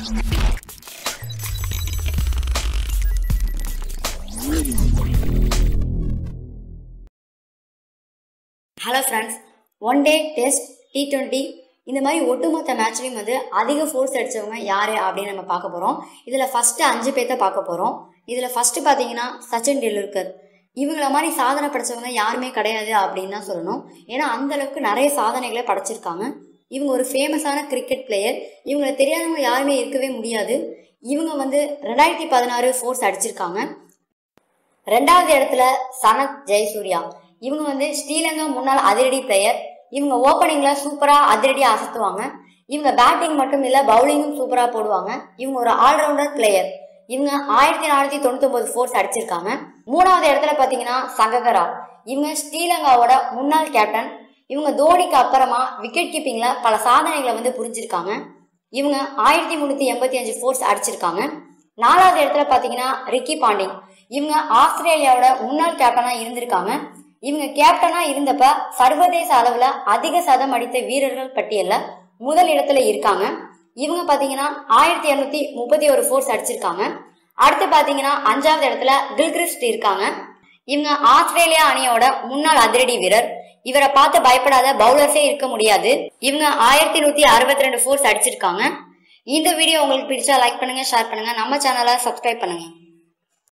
hello friends one day test T twenty இந்த மாதிரி ஒட்டுமொத்த மேட்ச்லையும் வந்து அதிக ஃபோர்ஸ் அடித்தவங்க யார் அப்படின்னு நம்ம பார்க்க போகிறோம் இதில் ஃபஸ்ட்டு அஞ்சு பேர்த்த பார்க்க போகிறோம் இதில் ஃபஸ்ட்டு பார்த்தீங்கன்னா சச்சின் டெண்டுல்கர் இவங்கள மாதிரி சாதனை படைச்சவங்க யாருமே கிடையாது அப்படின்னு தான் சொல்லணும் ஏன்னா அந்த அளவுக்கு நிறைய சாதனைகளை படைச்சிருக்காங்க இவங்க ஒரு ஃபேமஸான கிரிக்கெட் பிளேயர் இவங்களை தெரியாதவங்க யாருமே இருக்கவே முடியாது இவங்க வந்து ரெண்டாயிரத்தி பதினாறு ஃபோர்ஸ் அடிச்சிருக்காங்க ரெண்டாவது இடத்துல சனத் ஜெயசூர்யா இவங்க வந்து ஸ்ரீலங்கா முன்னாள் அதிரடி பிளேயர் இவங்க ஓப்பனிங்ல சூப்பரா அதிரடியா அசத்துவாங்க இவங்க பேட்டிங் மட்டும் இல்ல பவுலிங்கும் சூப்பரா போடுவாங்க இவங்க ஒரு ஆல்ரவுண்டர் பிளேயர் இவங்க ஆயிரத்தி நானூத்தி தொண்ணூத்தி ஒன்பது ஃபோர்ஸ் அடிச்சிருக்காங்க மூணாவது இடத்துல பாத்தீங்கன்னா சங்ககரா இவங்க ஸ்ரீலங்காவோட முன்னாள் கேப்டன் இவங்க தோனிக்கு அப்புறமா விக்கெட் கீப்பிங்ல பல சாதனைகளை வந்து புரிஞ்சிருக்காங்க இவங்க ஆயிரத்தி முன்னூத்தி எண்பத்தி அஞ்சு ஃபோர்ஸ் அடிச்சிருக்காங்க நாலாவது இடத்துல பாத்தீங்கன்னா ரிக்கி பாண்டிங் இவங்க ஆஸ்திரேலியாவோட முன்னாள் கேப்டனா இருந்திருக்காங்க இவங்க கேப்டனா இருந்தப்ப சர்வதேச அளவுல அதிக சதம் அடித்த வீரர்கள் பட்டியல்ல முதல் இடத்துல இருக்காங்க இவங்க பாத்தீங்கன்னா ஆயிரத்தி இரநூத்தி முப்பத்தி ஒரு ஃபோர்ஸ் அடிச்சிருக்காங்க அடுத்து பாத்தீங்கன்னா அஞ்சாவது இடத்துல கில்கிறிஸ்ட் இருக்காங்க இவங்க ஆஸ்திரேலியா அணியோட முன்னாள் அதிரடி வீரர் இவரை பார்த்து பயப்படாத பவுலர்ஸே இருக்க முடியாது இவங்க ஆயிரத்தி நூத்தி அறுபத்தி ரெண்டு ஃபோர்ஸ் அடிச்சிருக்காங்க இந்த வீடியோ உங்களுக்கு பிடிச்சா லைக் பண்ணுங்க ஷேர் பண்ணுங்க நம்ம சேனலை சப்ஸ்கிரைப் பண்ணுங்க